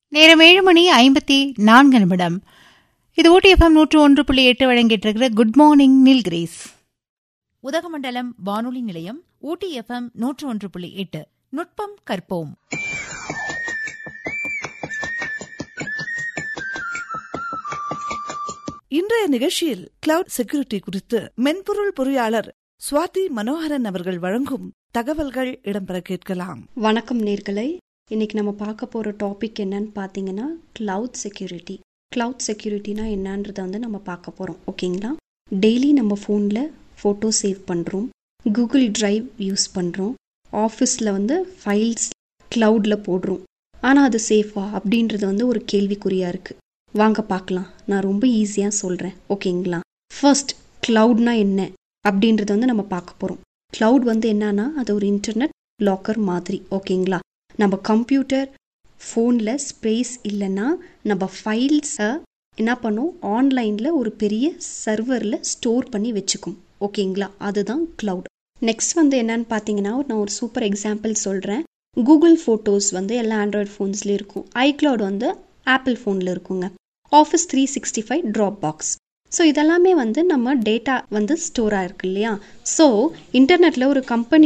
நேரம் ஏழு மணி ஐம்பத்தி நான்கு நிமிடம் இது ஊட்டி எஃப்எம் நூற்று ஒன்று புள்ளி எட்டு வழங்கிட்டு இருக்கிற குட் மார்னிங் நீல்கிரீஸ் உதகமண்டலம் வானொலி நிலையம் ஊட்டி எஃப்எம் நூற்று ஒன்று புள்ளி எட்டு நுட்பம் கற்போம் இன்றைய நிகழ்ச்சியில் கிளவுட் செக்யூரிட்டி குறித்து மென்பொருள் பொறியாளர் சுவாதி மனோகரன் அவர்கள் வழங்கும் தகவல்கள் இடம்பெற கேட்கலாம் வணக்கம் நேர்களே இன்னைக்கு நம்ம பார்க்க போகிற டாபிக் என்னன்னு பார்த்தீங்கன்னா கிளவுட் செக்யூரிட்டி கிளவுட் செக்யூரிட்டினா என்னன்றதை வந்து நம்ம பார்க்க போகிறோம் ஓகேங்களா டெய்லி நம்ம ஃபோனில் ஃபோட்டோ சேவ் பண்ணுறோம் கூகுள் டிரைவ் யூஸ் பண்ணுறோம் ஆஃபீஸில் வந்து ஃபைல்ஸ் க்ளவுடில் போடுறோம் ஆனால் அது சேஃபா அப்படின்றது வந்து ஒரு கேள்விக்குறியாக இருக்குது வாங்க பார்க்கலாம் நான் ரொம்ப ஈஸியாக சொல்கிறேன் ஓகேங்களா ஃபர்ஸ்ட் க்ளவுட்னா என்ன அப்படின்றத வந்து நம்ம பார்க்க போகிறோம் க்ளவுட் வந்து என்னன்னா அது ஒரு இன்டர்நெட் லாக்கர் மாதிரி ஓகேங்களா நம்ம கம்ப்யூட்டர் ஃபோனில் ஸ்பேஸ் இல்லைன்னா நம்ம ஃபைல்ஸை என்ன பண்ணும் ஆன்லைனில் ஒரு பெரிய சர்வரில் ஸ்டோர் பண்ணி வச்சுக்கும் ஓகேங்களா அதுதான் க்ளவுட் நெக்ஸ்ட் வந்து என்னன்னு பார்த்தீங்கன்னா நான் ஒரு சூப்பர் எக்ஸாம்பிள் சொல்கிறேன் கூகுள் ஃபோட்டோஸ் வந்து எல்லா ஆண்ட்ராய்ட் ஃபோன்ஸ்லேயும் இருக்கும் ஐக்ளவுட் வந்து ஆப்பிள் ஃபோனில் இருக்குங்க Office three sixty five Dropbox so இதெல்லாமே வந்து நம்ம டேட்டா வந்து ஸ்டோர் ஆயிருக்கு இல்லையா ஸோ இன்டர்நெட்டில் ஒரு கம்பெனி